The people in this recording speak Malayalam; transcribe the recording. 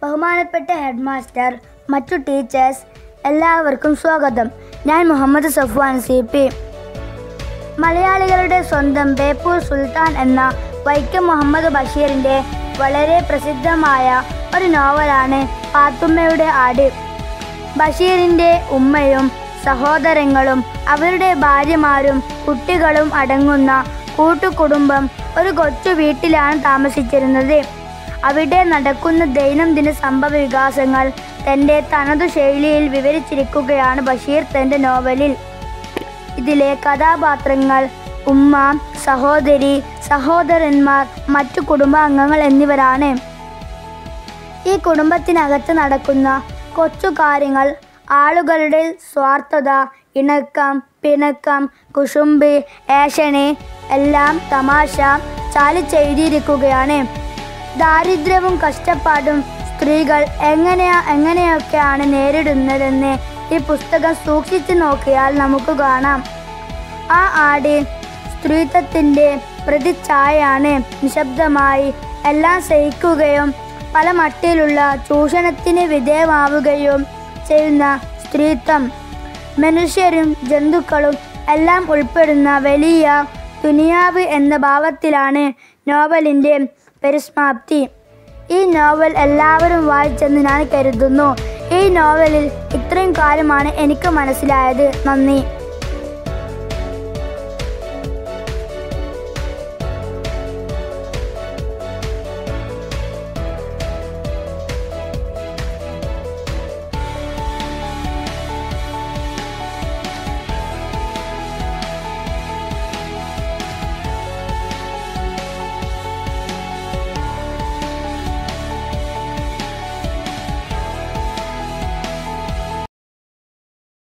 ബഹുമാനപ്പെട്ട ഹെഡ് മാസ്റ്റർ മറ്റു ടീച്ചേഴ്സ് എല്ലാവർക്കും സ്വാഗതം ഞാൻ മുഹമ്മദ് സഫ്വാൻ സി പി മലയാളികളുടെ സ്വന്തം ബേപ്പൂർ സുൽത്താൻ എന്ന വൈക്കം മുഹമ്മദ് ബഷീറിൻ്റെ വളരെ പ്രസിദ്ധമായ ഒരു നോവലാണ് പാത്തുമ്മയുടെ ആട് ബഷീറിൻ്റെ ഉമ്മയും സഹോദരങ്ങളും അവരുടെ ഭാര്യമാരും കുട്ടികളും അടങ്ങുന്ന കൂട്ടുകുടുംബം ഒരു കൊച്ചു വീട്ടിലാണ് താമസിച്ചിരുന്നത് അവിടെ നടക്കുന്ന ദൈനംദിന സംഭവ വികാസങ്ങൾ തൻ്റെ തനതു ശൈലിയിൽ വിവരിച്ചിരിക്കുകയാണ് ബഷീർ തൻ്റെ നോവലിൽ ഇതിലെ കഥാപാത്രങ്ങൾ ഉമ്മ സഹോദരി സഹോദരന്മാർ മറ്റു കുടുംബാംഗങ്ങൾ എന്നിവരാണ് ഈ കുടുംബത്തിനകത്ത് നടക്കുന്ന കൊച്ചു കാര്യങ്ങൾ ആളുകളുടെ സ്വാർത്ഥത ഇണക്കം പിണക്കം കുശുമ്പ് ഏഷണി എല്ലാം തമാശ ചാലിച്ചെഴുതിയിരിക്കുകയാണ് ദാരിദ്ര്യവും കഷ്ടപ്പാടും സ്ത്രീകൾ എങ്ങനെയാ എങ്ങനെയൊക്കെയാണ് നേരിടുന്നതെന്ന് ഈ പുസ്തകം സൂക്ഷിച്ചു നോക്കിയാൽ നമുക്ക് കാണാം ആ ആട് സ്ത്രീത്വത്തിൻ്റെ പ്രതിച്ഛായയാണ് നിശബ്ദമായി എല്ലാം സഹിക്കുകയും പല മട്ടിലുള്ള ചൂഷണത്തിന് വിധേയമാവുകയും ചെയ്യുന്ന സ്ത്രീത്വം മനുഷ്യരും ജന്തുക്കളും എല്ലാം ഉൾപ്പെടുന്ന വലിയ ദുനിയാവ് എന്ന ഭാവത്തിലാണ് നോവലിൻ്റെ പരിസമാപ്തി ഈ നോവൽ എല്ലാവരും വായിച്ചെന്ന് ഞാൻ കരുതുന്നു ഈ നോവലിൽ ഇത്രയും കാര്യമാണ് എനിക്ക് മനസ്സിലായത് നന്ദി